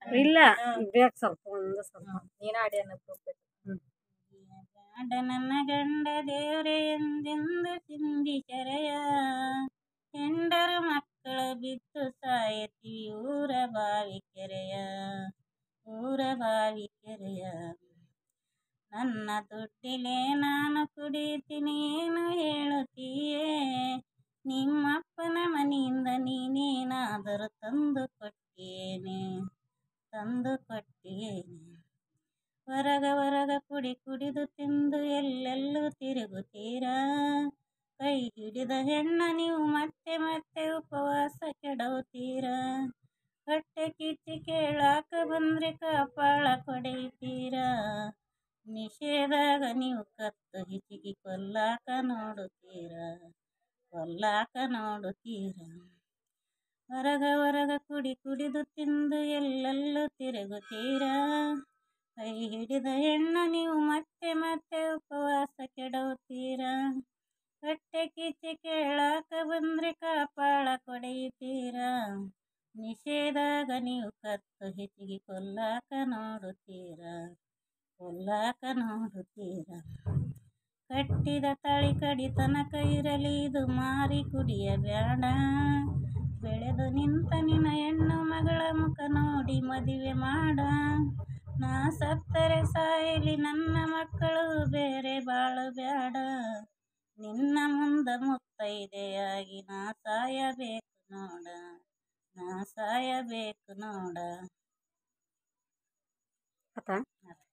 ಇಲ್ಲ ಬೇಕು ಸ್ವಲ್ಪ ಒಂದು ಸ್ವಲ್ಪ ನೀನು ಆಡಿ ಅನ್ನೋ ಬ್ಯಾಡ ನನ್ನ ಗಂಡ ದೇವ್ರೆ ಎಂದೆಂದು ತಿಂದಿ ಕೆರೆಯ ಹೆಂಡರ ಮಕ್ಕಳ ಬಿದ್ದು ಸಾಯತಿ ಊರ ಬಾವಿ ಕೆರೆಯ ಊರ ಬಾವಿ ಕೆರೆಯ ನನ್ನ ದುಡ್ಡಿಲೆ ನಾನು ಕುಡಿತೀನಿ ಏನು ಹೇಳುತ್ತೀಯೇ ನಿಮ್ಮಪ್ಪನ ಮನೆಯಿಂದ ನೀನೇನಾದರೂ ತಂದು ಕೊಟ್ಟಿಯೇನೆ ತಂದು ಕೊಟ್ಟಿಯೇನೆ ಹೊರಗ ಹೊರಗ ಕುಡಿ ಕುಡಿದು ತಿಂದು ಎಲ್ಲೆಲ್ಲೂ ತಿರುಗುತ್ತೀರಾ ಕೈ ಹಿಡಿದ ಹೆಣ್ಣ ನೀವು ಮತ್ತೆ ಮತ್ತೆ ಉಪವಾಸ ಕೆಡವುತ್ತೀರಾ ಹೊಟ್ಟೆ ಕಿಚ್ಚಿ ಕೇಳಾಕ ಬಂದ್ರೆ ಕಾಪಾಳ ಕೊಡೆಯುತ್ತೀರಾ ನಿಷೇಧಾಗ ನೀವು ಕತ್ತು ಹಿಚಿಗಿ ಕೊಲ್ಲಾಕ ನೋಡುತ್ತೀರಾ ಕೊಲ್ಲಾಕ ನೋಡುತ್ತೀರಾ ಹೊರಗ ಹೊರಗ ಕುಡಿ ಕುಡಿದು ತಿಂದು ಎಲ್ಲೆಲ್ಲೂ ತಿರುಗುತ್ತೀರಾ ಕೈ ಹಿಡಿದ ಹೆಣ್ಣ ನೀವು ಮತ್ತೆ ಮತ್ತೆ ಉಪವಾಸ ಕೆಡವುತ್ತೀರಾ ಹೊಟ್ಟೆ ಕಿಚ್ಚಿ ಕೇಳಾಕ ಬಂದ್ರೆ ಕಾಪಾಳ ಕೊಡೆಯುತ್ತೀರಾ ನಿಷೇಧಾಗ ನೀವು ಕತ್ತು ಹೆಚ್ಚಿಗೆ ಕೊಲ್ಲಾಕ ನೋಡುತ್ತೀರಾ ಕೊಲ್ಲಾಕ ನೋಡುತ್ತೀರಾ ಕಟ್ಟಿದ ತಾಳಿ ಕಡಿತನಕ ಇರಲಿ ಇದು ಮಾರಿ ಕುಡಿಯ ಬ್ಯಾಡ ಬೆಳೆದು ನಿಂತ ನಿನ್ನ ಹೆಣ್ಣು ಮಗಳ ಮುಖ ನೋಡಿ ಮದುವೆ ಮಾಡ ನಾ ಸತ್ತರೆ ಸಾಯಲಿ ನನ್ನ ಮಕ್ಕಳು ಬೇರೆ ಬಾಳು ಬ್ಯಾಡ ನಿನ್ನ ಮುಂದ ಮುತ್ತೈದೆಯಾಗಿ ನಾ ಸಾಯಬೇಕು ನೋಡ ನಾ ಸಾಯಬೇಕು ನೋಡ ಆತಾ